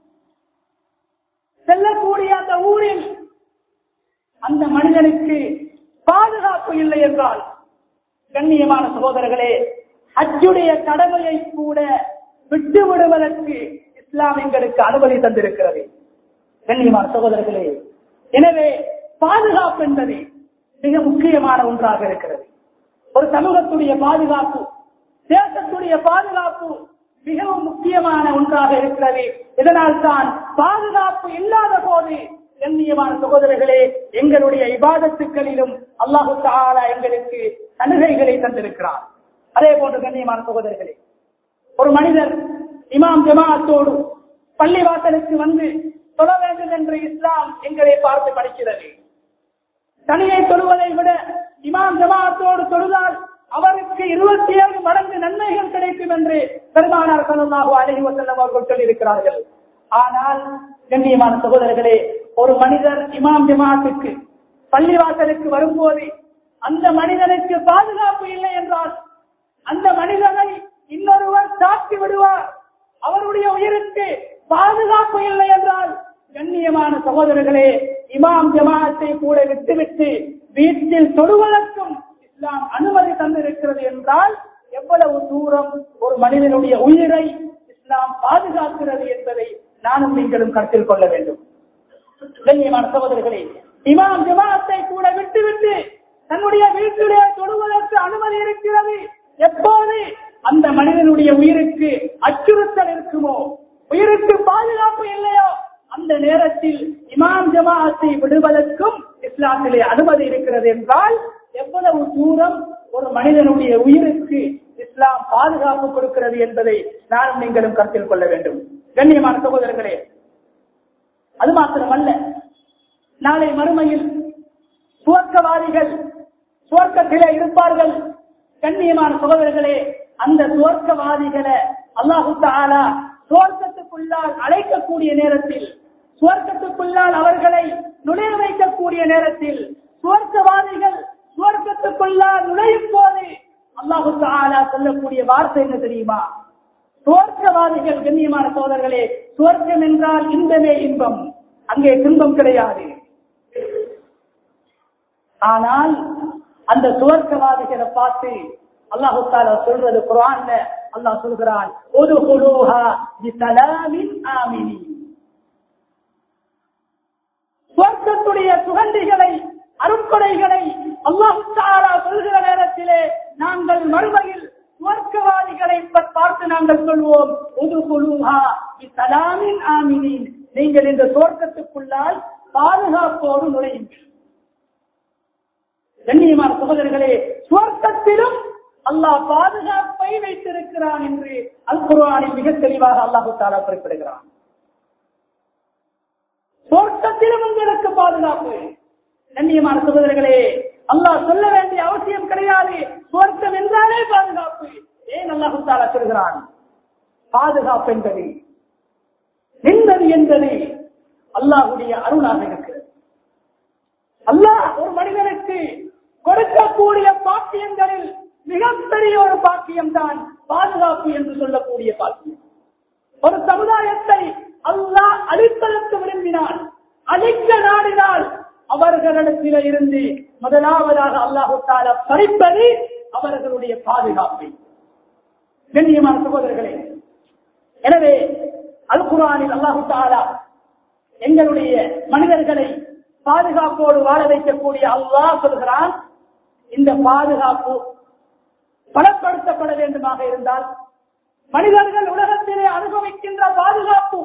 செல்லக்கூடிய அந்த ஊரில் அந்த மனிதனுக்கு பாதுகாப்பு இல்லை என்றால் கண்ணியமான சகோதரர்களே அச்சுடைய கடமையை கூட விட்டு விடுவதற்கு இஸ்லாம் எங்களுக்கு அனுமதி தந்திருக்கிறது கண்ணியமான சகோதரர்களே எனவே பாதுகாப்பு என்பது மிக முக்கியமான ஒன்றாக இருக்கிறது ஒரு சமூகத்துடைய பாதுகாப்பு தேசத்துடைய பாதுகாப்பு மிகவும் முக்கியமான ஒன்றாக இருக்கிறது இதனால் தான் பாதுகாப்பு இல்லாத போது கண்ணியமான சகோதரர்களே எங்களுடைய இபாதத்துக்களிலும் அல்லாஹு தாலா எங்களுக்கு சலுகைகளை தந்திருக்கிறார் அதே போன்று கண்ணியமான சகோதரர்களே ஒரு மனிதர் இமாம் ஜமாஅத்தோடு பள்ளிவாசலுக்கு வந்து தொழ வேண்டும் என்று இஸ்லாம் எங்களை பார்த்து படிக்கிறது தனியை தொழுவதை விட இமாம் ஜமாஅத்தோடு தொழுதால் அவருக்கு இருபத்தி ஏழு மடங்கு நன்மைகள் கிடைக்கும் என்று பெருமானார் சல்லாஹு அலஹி வசல்லம் அவர்கள் சொல்லியிருக்கிறார்கள் ஆனால் கண்ணியமான சகோதரர்களே ஒரு மனிதர் இமாம் ஜமாத்துக்கு பள்ளிவாசலுக்கு வரும்போது அந்த மனிதனுக்கு பாதுகாப்பு இல்லை என்றால் அந்த மனிதனை இன்னொருவர் தாக்கி விடுவார் அவருடைய உயிருக்கு பாதுகாப்பு இல்லை என்றால் கண்ணியமான சகோதரர்களே இமாம் ஜமாத்தை கூட விட்டுவிட்டு வீட்டில் தொடுவதற்கும் இஸ்லாம் அனுமதி தந்திருக்கிறது என்றால் எவ்வளவு தூரம் ஒரு மனிதனுடைய உயிரை இஸ்லாம் பாதுகாக்கிறது என்பதை நானும் நீங்களும் கருத்தில் கொள்ள வேண்டும் கண்ணியமான சகோதரர்களே இமாம் ஜமாத்தை கூட விட்டுவிட்டு தன்னுடைய வீட்டிலே தொடுவதற்கு அனுமதி இருக்கிறது எப்போது அந்த மனிதனுடைய உயிருக்கு அச்சுறுத்தல் இருக்குமோ உயிருக்கு பாதுகாப்பு இல்லையோ அந்த நேரத்தில் இமாம் ஜமாத்தை விடுவதற்கும் இஸ்லாத்திலே அனுமதி இருக்கிறது என்றால் எவ்வளவு தூரம் ஒரு மனிதனுடைய உயிருக்கு இஸ்லாம் பாதுகாப்பு கொடுக்கிறது என்பதை நானும் நீங்களும் கருத்தில் கொள்ள வேண்டும் கண்ணியமான சகோதரர்களே அது மாத்திரமல்ல நாளை மறுமையில் சுவர்க்கவாதிகள் சுவர்க்கத்திலே இருப்பார்கள் கண்ணியமான சகோதரர்களே அந்த சுவர்க்கவாதிகளை அல்லாஹு தாலா சுவர்க்கத்துக்குள்ளால் அழைக்கக்கூடிய நேரத்தில் சுவர்க்கத்துக்குள்ளால் அவர்களை நுழைய வைக்கக்கூடிய நேரத்தில் சுவர்க்கவாதிகள் சுவர்க்கத்துக்குள்ளால் நுழையும் போது அல்லாஹு தாலா சொல்லக்கூடிய வார்த்தை என்ன தெரியுமா சுவர்க்கவாதிகள் கண்ணியமான சோதர்களே சுவர்க்கம் என்றால் இன்பமே இன்பம் அங்கே துன்பம் கிடையாது ஆனால் அந்த சுவர்க்கவாதிகளை பார்த்து அல்லாஹு தாலா சொல்றது குரான்ல அல்லாஹ் சொல்கிறான் ஒரு குலூஹா பிசலாமின் ஆமினி சுவர்க்கத்துடைய சுகண்டிகளை அருட்கொடைகளை அல்லாஹு தாலா சொல்கிற நேரத்திலே நாங்கள் மறுமையில் சுவர்க்கவாதிகளை பார்த்து நாங்கள் சொல்வோம் ஒரு குலூஹா பிசலாமின் ஆமினின் நீங்கள் இந்த சுவர்க்கத்துக்குள்ளால் பாதுகாப்போடு நுழையுங்கள் கண்ணியமான சகோதரர்களே சுவர்க்கத்திலும் அல்லாஹ் பாதுகாப்பை வைத்திருக்கிறான் என்று அல் குர்ஆனில் மிக தெளிவாக அல்லாஹு தாலா குறிப்பிடுகிறான் சுவர்க்கத்திலும் உங்களுக்கு பாதுகாப்பு கண்ணியமான சகோதரர்களே அல்லாஹ் சொல்ல வேண்டிய அவசியம் கிடையாது சுவர்க்கம் என்றாலே பாதுகாப்பு ஏன் அல்லாஹு தாலா சொல்கிறான் பாதுகாப்பு என்பது நிம்மதி என்பது அல்லாஹுடைய அருளாக இருக்கிறது அல்லாஹ் ஒரு மனிதனுக்கு கொடுக்கக்கூடிய பாக்கியங்களில் மிகப்பெரிய ஒரு பாக்கியம் தான் பாதுகாப்பு என்று சொல்லக்கூடிய பாக்கியம் ஒரு சமுதாயத்தை அல்லாஹ் அழிப்பதற்கு விரும்பினால் அழிக்க நாடினால் அவர்களிடத்தில இருந்து முதலாவதாக அல்லாஹு தாலா பறிப்பது அவர்களுடைய பாதுகாப்பை கண்ணியமான சகோதரர்களே எனவே அல் குரானில் அல்லாஹு தாலா எங்களுடைய மனிதர்களை பாதுகாப்போடு வாழ வைக்கக்கூடிய அல்லாஹ் சொல்கிறான் இந்த பாதுகாப்பு பலப்படுத்தப்பட வேண்டுமாக இருந்தால் மனிதர்கள் உலகத்திலே அனுபவிக்கின்ற பாதுகாப்பு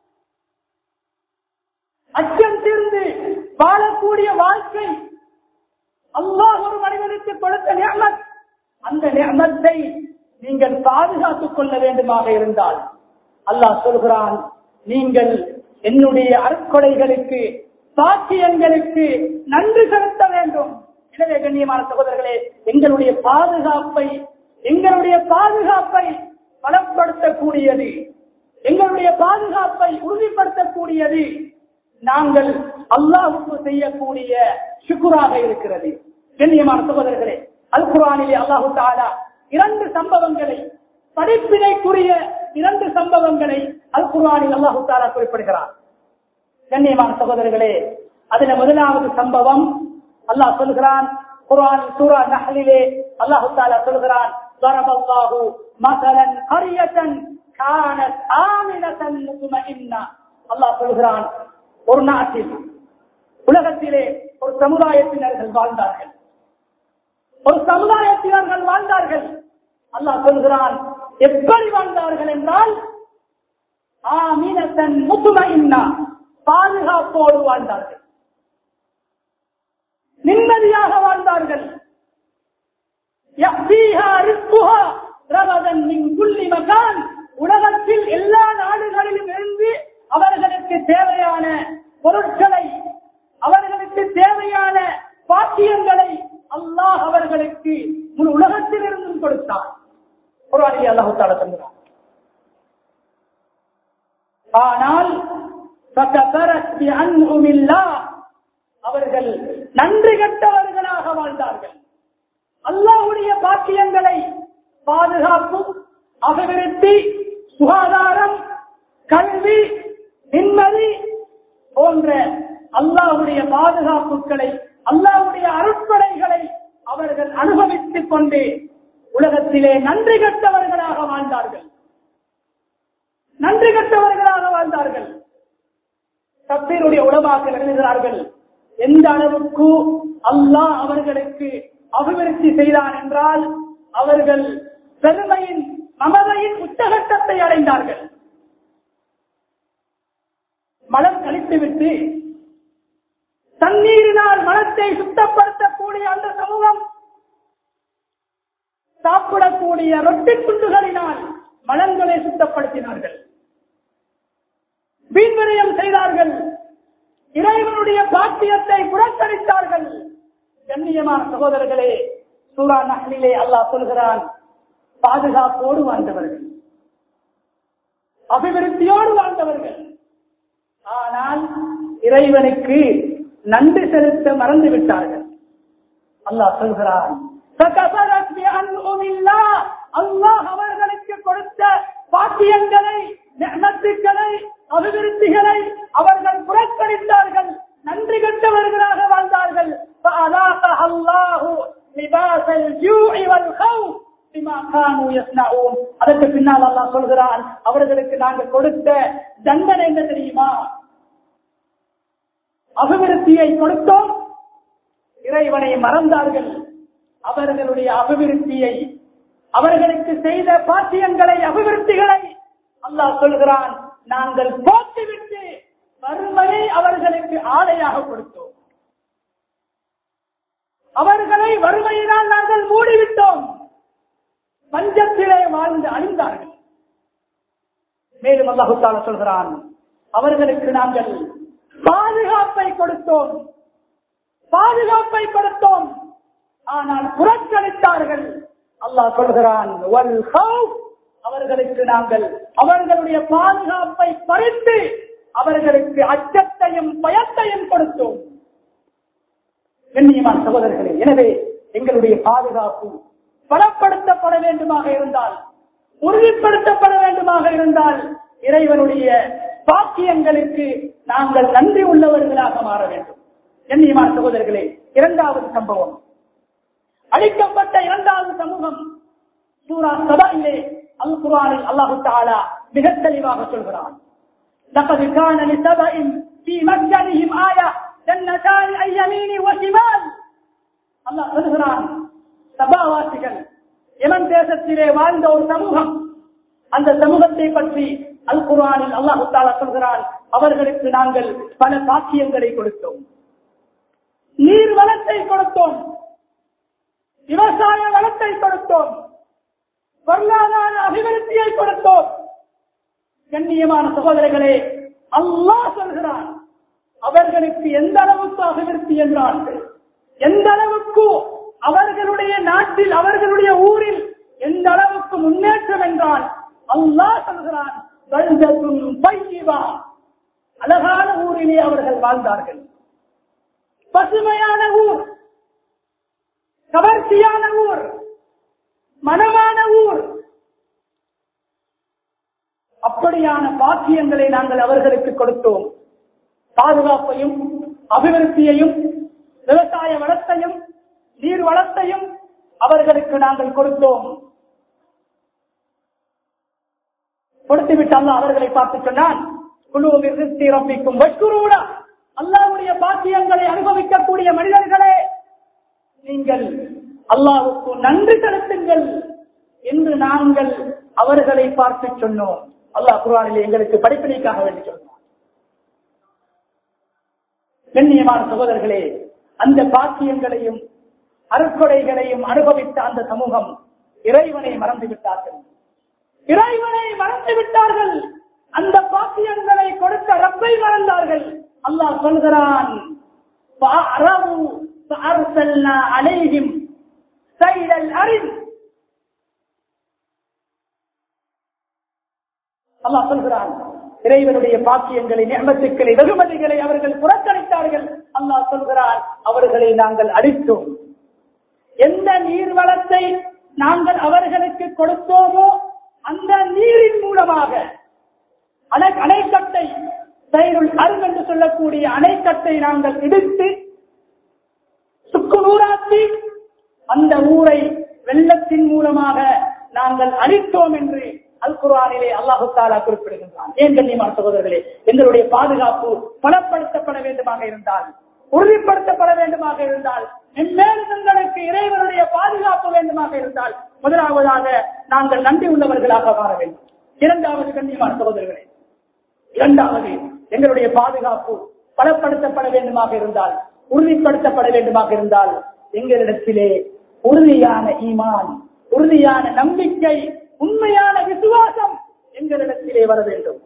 அச்சம் தீர்ந்து வாழக்கூடிய வாழ்க்கை அல்லாஹ் ஒரு மனிதனுக்கு கொடுத்த நியமத் அந்த நியமத்தை நீங்கள் பாதுகாத்துக் கொள்ள வேண்டுமாக இருந்தால் அல்லாஹ் சொல்கிறான் நீங்கள் என்னுடைய அற்கொடைகளுக்கு சாட்சியங்களுக்கு நன்றி செலுத்த வேண்டும் எனவே கண்ணியமான சகோதரர்களே எங்களுடைய பாதுகாப்பை எங்களுடைய பாதுகாப்பை பலப்படுத்தக்கூடியது எங்களுடைய பாதுகாப்பை உறுதிப்படுத்தக்கூடியது நாங்கள் அல்லாஹுக்கு செய்யக்கூடிய சுக்குராக இருக்கிறது கண்ணியமான சகோதரர்களே அல் குரானிலே அல்லாஹு தாலா இரண்டு சம்பவங்களை படிப்பினைக்குரிய இரண்டு சம்பவங்களை அல் குரானில் அல்லாஹு தாலா குறிப்பிடுகிறார் கண்ணியமான சகோதரர்களே அதுல முதலாவது சம்பவம் அல்லாஹ் சொல்கிறான் குர்ஆன் சூரா நஹ்லிலே அல்லாஹ் தஆலா சொல்கிறான் ضرب الله مثلا قرية كانت آمنة مطمئنة அல்லாஹ் சொல்கிறான் ஒரு நாட்டில் உலகத்திலே ஒரு சமுதாயத்தினர்கள் வாழ்ந்தார்கள் ஒரு சமுதாயத்தினர்கள் வாழ்ந்தார்கள் அல்லாஹ் சொல்கிறான் எப்படி வாழ்ந்தார்கள் என்றால் ஆமீனத்தன் முத்துமையின்னா பாதுகாப்போடு வாழ்ந்தார்கள் நிம்மதியாக வாழ்ந்தார்கள் يأتيها رزقها رغدا من كل مكان உலகத்தில் எல்லா நாடுகளிலும் இருந்து அவர்களுக்கு தேவையான பொருட்களை அவர்களுக்கு தேவையான பாக்கியங்களை அல்லாஹ் அவர்களுக்கு முழு உலகத்தில் இருந்தும் கொடுத்தான் குர்ஆனிலே அல்லாஹ் தஆலா சொல்கிறார் ஆனால் فكفرت بأنعم الله அவர்கள் நன்றி கெட்டவர்களாக வாழ்ந்தார்கள் அல்லாஹ்வுடைய பாக்கியங்களை பாதுகாப்பு அபிவிருத்தி சுகாதாரம் கல்வி நிம்மதி போன்ற அல்லாஹ்வுடைய பாதுகாப்புகளை அல்லாஹ்வுடைய அருட்படைகளை அவர்கள் அனுபவித்துக் கொண்டு உலகத்திலே நன்றி கெட்டவர்களாக வாழ்ந்தார்கள் நன்றி கெட்டவர்களாக வாழ்ந்தார்கள் தப்பீருடைய உலமாக்கள் எழுதுகிறார்கள் எந்த அளவுக்கு அல்லாஹ் அவர்களுக்கு அபிவிருத்தி செய்தான் என்றால் அவர்கள் பெருமையின் மமதையின் உச்சகட்டத்தை அடைந்தார்கள் மலம் கழித்துவிட்டு தண்ணீரினால் மனத்தை சுத்தப்படுத்தக்கூடிய அந்த சமூகம் சாப்பிடக்கூடிய ரொட்டி துண்டுகளினால் மலங்களை சுத்தப்படுத்தினார்கள் வீண்விரயம் செய்தார்கள் இறைவனுடைய பாக்கியத்தை புறக்கணித்தார்கள் கண்ணியமான சகோதரர்களே சூரா நகலிலே அல்லாஹ் சொல்கிறான் பாதுகாப்போடு வாழ்ந்தவர்கள் அபிவிருத்தியோடு வாழ்ந்தவர்கள் ஆனால் இறைவனுக்கு நன்றி செலுத்த மறந்து விட்டார்கள் அல்லாஹ் சொல்கிறான் فَكَفَرَتْ بِأَنْعُمِ اللَّهِ அல்லாஹ் அவர்களுக்கு கொடுத்த பாக்கியங்களை நிஅமத்துக்களை அபிவிருத்திகளை அவர்கள் புறக்கணித்தார்கள் நன்றி கெட்டவர்களாக வாழ்ந்தார்கள் فَأَذَاقَهَا اللَّهُ لِبَاسَ الْجُوعِ وَالْخَوْفِ بِمَا كَانُوا يَصْنَعُونَ அதற்கு பின்னால் அல்லாஹ் சொல்கிறான் அவர்களுக்கு நாங்கள் கொடுத்த தண்டனை என்ன தெரியுமா அபிவிருத்தியை கொடுத்தோம் இறைவனை மறந்தார்கள் அவர்களுடைய அபிவிருத்தியை அவர்களுக்கு செய்த பாக்கியங்களை அபிவிருத்திகளை அல்லாஹ் சொல்கிறான் நாங்கள் போக்கிவிட்டு வறுமையை அவர்களுக்கு ஆடையாக கொடுத்தோம் அவர்களை வறுமையினால் நாங்கள் மூடிவிட்டோம் பஞ்சத்திலே வாழ்ந்து அழிந்தார்கள் மேலும் அல்லாஹு தாலா சொல்கிறான் அவர்களுக்கு நாங்கள் பாதுகாப்பை கொடுத்தோம் பாதுகாப்பை கொடுத்தோம் ஆனால் புறக்கணித்தார்கள் அல்லாஹ் சொல்கிறான் "வல் ஹவுஃப்", அவர்களுக்கு நாங்கள் அவர்களுடைய பாதுகாப்பை பறித்து அவர்களுக்கு அச்சத்தையும் பயத்தையும் கொடுத்தோம் கண்ணியமான சகோதரர்களே எனவே எங்களுடைய பாதுகாப்பு பலப்படுத்தப்பட வேண்டுமாக இருந்தால் உறுதிப்படுத்தப்பட வேண்டுமாக இருந்தால் இறைவனுடைய பாக்கியங்களுக்கு நாங்கள் நன்றி உள்ளவர்களாக மாற வேண்டும் கண்ணியமான சகோதரர்களே இரண்டாவது சம்பவம் அளிக்கப்பட்ட இரண்டாவது சமூகம் சூரா சபாயிலே அல் குரானில் அல்லாஹு தாலா மிக தெளிவாக சொல்கிறான் لقد كان لسبأ في مسجدهم آية جنتان عن يمين وشمال அல்லாஹ் சொல்கிறான் சபாவாசிகள் எமன் தேசத்திலே வாழ்ந்த ஒரு சமூகம் அந்த சமூகத்தை பற்றி அல் குர்ஆனில் அல்லாஹு தாலா சொல்கிறான் அவர்களுக்கு நாங்கள் பல பாக்கியங்களை கொடுத்தோம் நீர் வளத்தை கொடுத்தோம் விவசாய வளத்தை கொடுத்தோம் பொருளாதார அபிவிருத்தியை கொடுத்தோம் கண்ணியமான சகோதரர்களே அல்லாஹ் சொல்கிறான் அவர்களுக்கு எந்த அளவுக்கு அபிவிருத்தி என்றால் எந்த அளவுக்கு அவர்களுடைய நாட்டில் அவர்களுடைய ஊரில் எந்த அளவுக்கு முன்னேற்றம் என்றால் அல்லாஹ் சொல்கிறான் "பல்தத்துன் பையிவா." அழகான ஊரிலே அவர்கள் வாழ்ந்தார்கள் பசுமையான ஊர் கவர்ச்சியான ஊர் மனமான ஊர் அப்படியான பாக்கியங்களை நாங்கள் அவர்களுக்கு கொடுத்தோம் பாதுகாப்பையும் அபிவிருத்தியையும் விவசாய வளத்தையும் நீர் வளத்தையும் அவர்களுக்கு நாங்கள் கொடுத்தோம் கொடுத்துவிட்டு அல்லாஹ் அவர்களை பார்த்து சொன்னான் குழுவில் ரப்பிக்கும் வஷ்குரூடா அல்லாஹ்வுடைய பாக்கியங்களை அனுபவிக்கக்கூடிய மனிதர்களே நீங்கள் அல்லாஹ்வுக்கு நன்றி செலுத்துங்கள் என்று நாங்கள் அவர்களை பார்த்து சொன்னோம் அல்லாஹ் குர்ஆனிலே எங்களுக்கு படிப்பினைக்காக வேண்டி சொன்னார் கண்ணியமான சகோதரர்களே அந்த பாக்கியங்களையும் அருக்கொடைகளையும் அனுபவித்த அந்த சமூகம் இறைவனை மறந்து விட்டார்கள் இறைவனை மறந்து விட்டார்கள் அந்த பாக்கியங்களை கொடுத்த ரப்பை மறந்தார்கள் அல்லாஹ் சொல்கிறான் فأعرضوا فأرسلنا عليهم سيل الأرض அல்லாஹ் சொல்கிறான் இறைவனுடைய பாக்கியங்களை நியமத்துக்களை வெகுமதிகளை அவர்கள் புறக்கணித்தார்கள் அல்லாஹ் சொல்கிறான் அவர்களை நாங்கள் அடித்தோம் எந்த நீர் வளத்தை நாங்கள் அவர்களுக்கு கொடுத்தோமோ அந்த நீரின் மூலமாக அணை அணைக்கட்டை செயலுள் அருள் என்று சொல்லக்கூடிய அணைக்கட்டை நாங்கள் இடித்து சுக்கு நூறாக்கி அந்த ஊரை வெள்ளத்தின் மூலமாக நாங்கள் அழித்தோம் என்று அல் குர்ஆனிலே அல்லாஹு தாலா குறிப்பிடுகின்றான் ஏன் கண்ணியமான சகோதரர்களே எங்களுடைய பாதுகாப்பு பலப்படுத்தப்பட வேண்டுமாக இருந்தால் உறுதிப்படுத்தப்பட வேண்டுமாக இருந்தால் மென்மேலும் எங்களுக்கு இறைவனுடைய பாதுகாப்பு வேண்டுமாக இருந்தால் முதலாவதாக நாங்கள் நன்றி உள்ளவர்களாக மாற வேண்டும் இரண்டாவது கண்ணியமான சகோதரர்களே இரண்டாவது எங்களுடைய பாதுகாப்பு பலப்படுத்தப்பட வேண்டுமாக இருந்தால் உறுதிப்படுத்தப்பட வேண்டுமாக இருந்தால் எங்களிடத்திலே உறுதியான ஈமான் உறுதியான நம்பிக்கை உண்மையான விசுவாசம் எங்களிடத்திலே வர வேண்டும்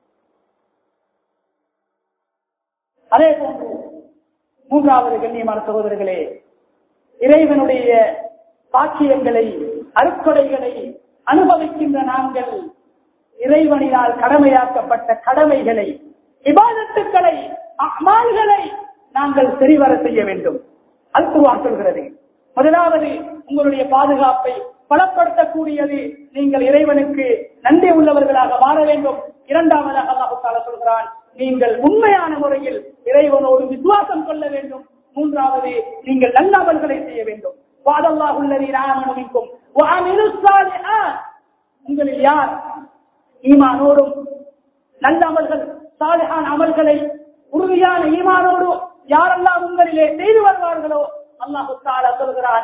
அதே போன்று மூன்றாவது கண்ணியமான சகோதரர்களே இறைவனுடைய பாக்கியங்களை அருக்கொடைகளை அனுபவிக்கின்ற நாங்கள் இறைவனினால் கடமையாக்கப்பட்ட கடமைகளை விவாதத்துக்களை அமால்களை நாங்கள் சரிவர செய்ய வேண்டும் அல்குவான் சொல்கிறது முதலாவது உங்களுடைய பாதுகாப்பை பலப்படுத்தக்கூடியது நீங்கள் இறைவனுக்கு நன்றி உள்ளவர்களாக மாற வேண்டும் இரண்டாவதாக அல்லாஹால சொல்கிறான் நீங்கள் உண்மையான முறையில் இறைவனோடு விசுவாசம் கொள்ள வேண்டும் மூன்றாவது நீங்கள் நல்லவர்களை செய்ய வேண்டும் வாதல்லாஹுள்ளதி ராமனுமிக்கும் உங்களில் யார் ஈமானோடும் நல்ல அமல்கள் சாலையான அமல்களை உறுதியான ஈமானோடு யாரெல்லாம் உங்களிலே செய்து வருவார்களோ அல்லாஹு தாலா சொல்கிறான்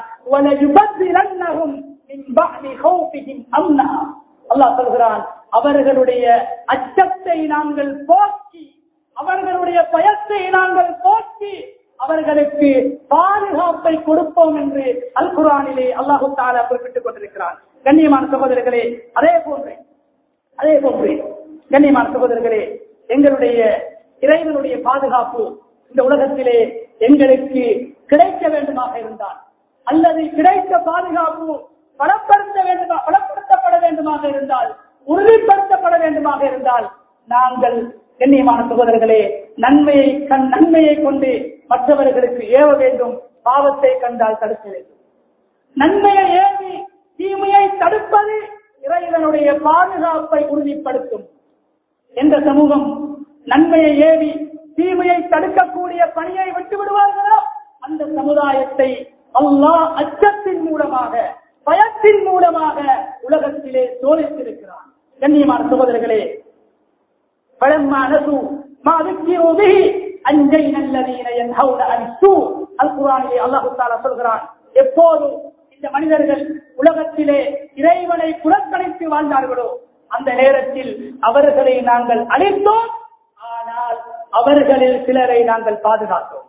அல்லாஹ் சொல்கிறான் அவர்களுடைய அச்சத்தை நாங்கள் போக்கி அவர்களுடைய பயத்தை நாங்கள் போக்கி அவர்களுக்கு பாதுகாப்பை கொடுப்போம் என்று அல் குரானிலே அல்லாஹு தாலா குறிப்பிட்டுக் கொண்டிருக்கிறான் கண்ணியமான சகோதரர்களே அதே போன்று அதே போன்று கண்ணியமான சகோதரர்களே எங்களுடைய இறைவனுடைய பாதுகாப்பு இந்த உலகத்திலே எங்களுக்கு கிடைக்க வேண்டுமாக இருந்தால் அல்லது கிடைத்த பாதுகாப்பு பலப்படுத்த வேண்டுமா பலப்படுத்தப்பட வேண்டுமாக இருந்தால் உறுதிப்படுத்தப்பட வேண்டுமாக இருந்தால் நாங்கள் கண்ணியமான சகோதரர்களே நன்மையை கண் நன்மையை கொண்டு மற்றவர்களுக்கு ஏவ வேண்டும் பாவத்தை கண்டால் தடுக்க வேண்டும் நன்மையை ஏவி தீமையை தடுப்பது இறைவனுடைய பாதுகாப்பை உறுதிப்படுத்தும் எந்த சமூகம் நன்மையை ஏவி தீமையை தடுக்கக்கூடிய பணியை விட்டு விடுவார்களோ அந்த சமுதாயத்தை அல்லாஹ் அச்சத்தின் மூலமாக பயத்தின் மூலமாக உலகத்திலே சோதித்திருக்கிறான் கண்ணியமான சகோதரர்களே பழம்மா நசு மா ذكروا به أنجينا الذين ينهون عن السوء القرآனிலே அல்லாஹ் تعالى சொல்கிறான் எப்போதும் இந்த மனிதர்கள் உலகத்திலே இறைவனை புறக்கணித்து வாழ்ந்தார்களோ அந்த நேரத்தில் அவர்களை நாங்கள் அழித்தோம் ஆனால் அவர்களில் சிலரை நாங்கள் பாதுகாத்தோம்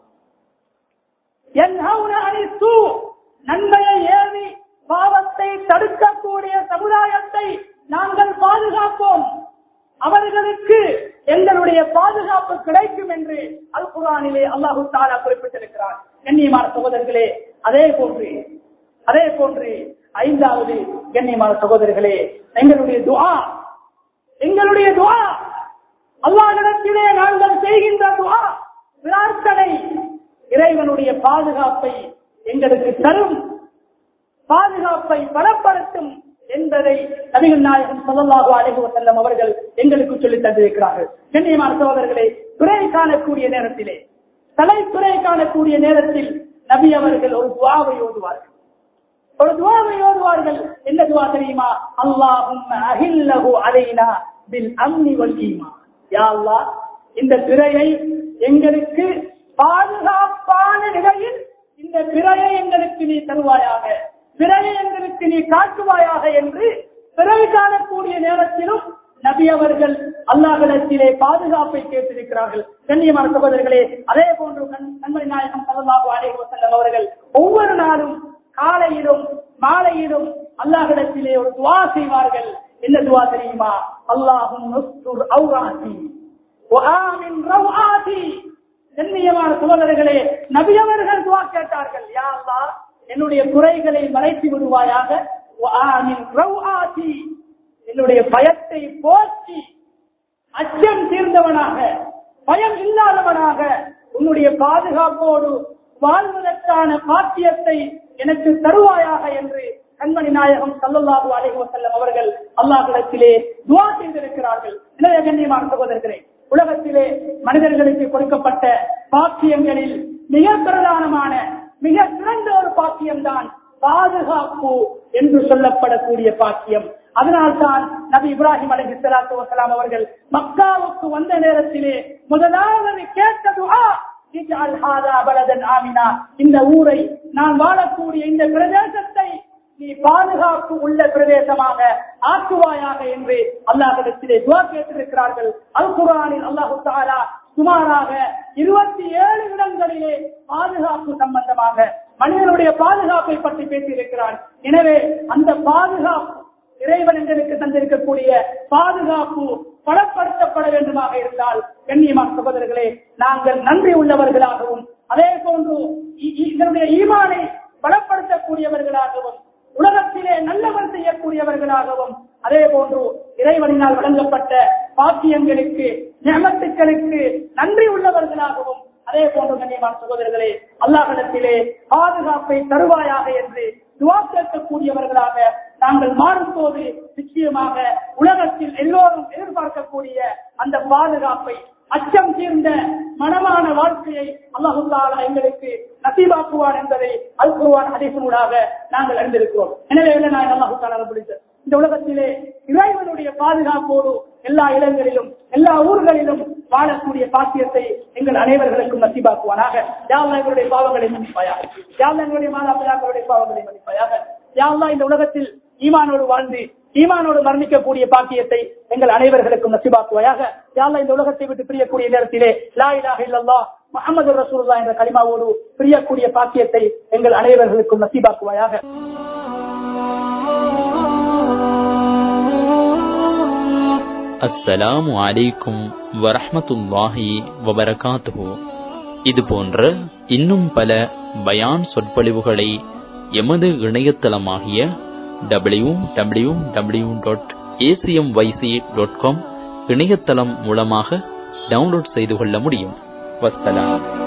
நன்மையை ஏறி பாவத்தை தடுக்கக்கூடிய சமுதாயத்தை நாங்கள் பாதுகாப்போம் அவர்களுக்கு எங்களுடைய பாதுகாப்பு கிடைக்கும் என்று அல் குரானிலே அல்லாஹு தாலா குறிப்பிட்டிருக்கிறார் கண்ணியமான சகோதரர்களே அதே போன்று அதே போன்று ஐந்தாவது கண்ணியமான சகோதரர்களே எங்களுடைய துவா எங்களுடைய துவா அல்லாஹிடத்திலே நாங்கள் செய்கின்ற துவா பிரார்த்தனை இறைவனுடைய பாதுகாப்பை எங்களுக்கு தரும் பாதுகாப்பை பலப்படுத்தும் என்பதை நபிகள் நாயகம் சொல்லலாக அழைகு செல்லும் அவர்கள் எங்களுக்கு சொல்லித் தந்திருக்கிறார்கள் கண்ணியமான சகோதரர்களே துறை காணக்கூடிய நேரத்திலே தலை துறை காணக்கூடிய நேரத்தில் நபி அவர்கள் ஒரு துவாவை ஓதுவார்கள் ஒரு துவாவை ஓதுவார்கள் என்ன துவா தெரியுமா அல்லாஹும் அகில்லஹு அலைனா பில் அம்னி வல் ஈமான் யா அல்லாஹ் இந்த திரையை எங்களுக்கு பாதுகாப்பான நிலையில் இந்த பிறையை எங்களுக்கு நீ தருவாயாக பிறையை எங்களுக்கு நீ காட்டுவாயாக என்று பிறகு காணக்கூடிய நேரத்திலும் நபி அவர்கள் அல்லாஹிடத்திலே பாதுகாப்பை கேட்டிருக்கிறார்கள் கண்ணியமான சகோதரர்களே அதே போன்று கண்- கண்மணி நாயகம் சல்லல்லாஹு அலைஹி வஸல்லம் அவர்கள் ஒவ்வொரு நாளும் காலையிலும் மாலையிலும் அல்லாஹிடத்திலே ஒரு துவா செய்வார்கள் என்ன துவா தெரியுமா அல்லாஹும் நுஸ்துர் அவுராத்தி வஆமின் ரவ்ஆத்தி கண்ணியமான சகோதரர்களே நபி அவர்கள் துவா கேட்டார்கள் யா அல்லாஹ் என்னுடைய குறைகளை மறைத்து விடுவாயாக வஆமின் ரவ்ஆத்தி என்னுடைய பயத்தை போக்கி அச்சம் தீர்ந்தவனாக பயம் இல்லாதவனாக உன்னுடைய பாதுகாப்போடு வாழ்வதற்கான பாக்கியத்தை எனக்கு தருவாயாக என்று கண்மணி நாயகம் சல்லல்லாஹு அலைஹி வஸல்லம் அவர்கள் அல்லாஹ்விடத்திலே துஆ செய்திருக்கிறார்கள் எனவே கண்ணியமான சகோதரர்களே உலகத்திலே மனிதர்களுக்கு கொடுக்கப்பட்ட பாக்கியங்களில் மிக பிரதானமான மிக சிறந்த ஒரு பாக்கியம்தான் பாதுகாப்பு என்று சொல்லப்படக்கூடிய பாக்கியம் அதனால்தான் நபி இப்ராஹிம் அலைஹி ஸலாத்து வஸலாம் அவர்கள் மக்காவுக்கு வந்த நேரத்திலே முதலாவது கேட்ட துஆ இஜ்அல் ஹாதா பலதன் ஆமினா இந்த ஊரை நான் வாழக்கூடிய இந்த பிரதேசத்தை நீ பாதுகாப்பு உள்ள பிரதேசமாக ஆக்குவாயாக என்று அல்லாஹிடத்திலே துவா கேட்டிருக்கிறார்கள் அல் குரானில் அல்லாஹு தாலா சுமாராக இருபத்தி ஏழு இடங்களிலே பாதுகாப்பு சம்பந்தமாக மனிதனுடைய பாதுகாப்பை பற்றி பேசியிருக்கிறான் எனவே அந்த பாதுகாப்பு இறைவன் எங்களுக்கு தந்திருக்கக்கூடிய பாதுகாப்பு பலப்படுத்தப்பட வேண்டுமாக இருந்தால் கண்ணியமான சகோதரர்களே நாங்கள் நன்றி உள்ளவர்களாகவும் அதே போன்று இ- இ- இதனுடைய ஈமானை பலப்படுத்தக்கூடியவர்களாகவும் உலகத்திலே நல்லவர் செய்யக்கூடியவர்களாகவும் அதே போன்று இறைவனினால் வழங்கப்பட்ட பாக்கியங்களுக்கு நியமத்துக்களுக்கு நன்றி உள்ளவர்களாகவும் அதே போன்று கண்ணியமான சகோதரர்களே அல்லாஹிடத்திலே பாதுகாப்பை தருவாயாக என்று துவா கேட்கக்கூடியவர்களாக நாங்கள் மாறும்போது நிச்சயமாக உலகத்தில் எல்லோரும் எதிர்பார்க்கக்கூடிய அந்த பாதுகாப்பை அச்சம் தீர்ந்த மனமான வாழ்க்கையை அல்லாஹு தாலா எங்களுக்கு நசீபாக்குவான் என்பதை அல் குருவான் அதிசனூடாக நாங்கள் அறிந்திருக்கிறோம் எனவே இல்லை நான் அல்லாஹு தாலா பிடித்த இந்த உலகத்திலே இறைவனுடைய பாதுகாப்போடு எல்லா இடங்களிலும் எல்லா ஊர்களிலும் வாழக்கூடிய பாக்கியத்தை எங்கள் அனைவர்களுக்கும் நசீபாக்குவானாக யாழ்லா எங்களுடைய பாவங்களை மன்னிப்பாயாக யாழ்லா எங்களுடைய மாதா பிதாக்களுடைய பாவங்களை மன்னிப்பாயாக யாழ்லா இந்த உலகத்தில் ஈமானோடு வாழ்ந்து ஈமானோடு மரணிக்கக்கூடிய பாக்கியத்தை எங்கள் அனைவர்களுக்கும் நசிபாக்குவாயாக யாழ்லா இந்த உலகத்தை விட்டு பிரியக்கூடிய நேரத்திலே லா இலாஹ இல்லல்லாஹ் முஹம்மது ரசூலுல்லாஹ் என்ற கலிமாவோடு பிரியக்கூடிய பாக்கியத்தை எங்கள் அனைவர்களுக்கும் நசீபாக்குவாயாக அஸ்ஸலாமு அலைக்கும் வரஹ்மத்துல்லாஹி வபரகாத்துஹு இது போன்ற இன்னும் பல பயான் சொற்பொழிவுகளை எமது இணையதளமாகிய W W W dot ACM YC dot com இணையதளம் மூலமாக டவுன்லோட் செய்து கொள்ள முடியும் வஸ்ஸலாம்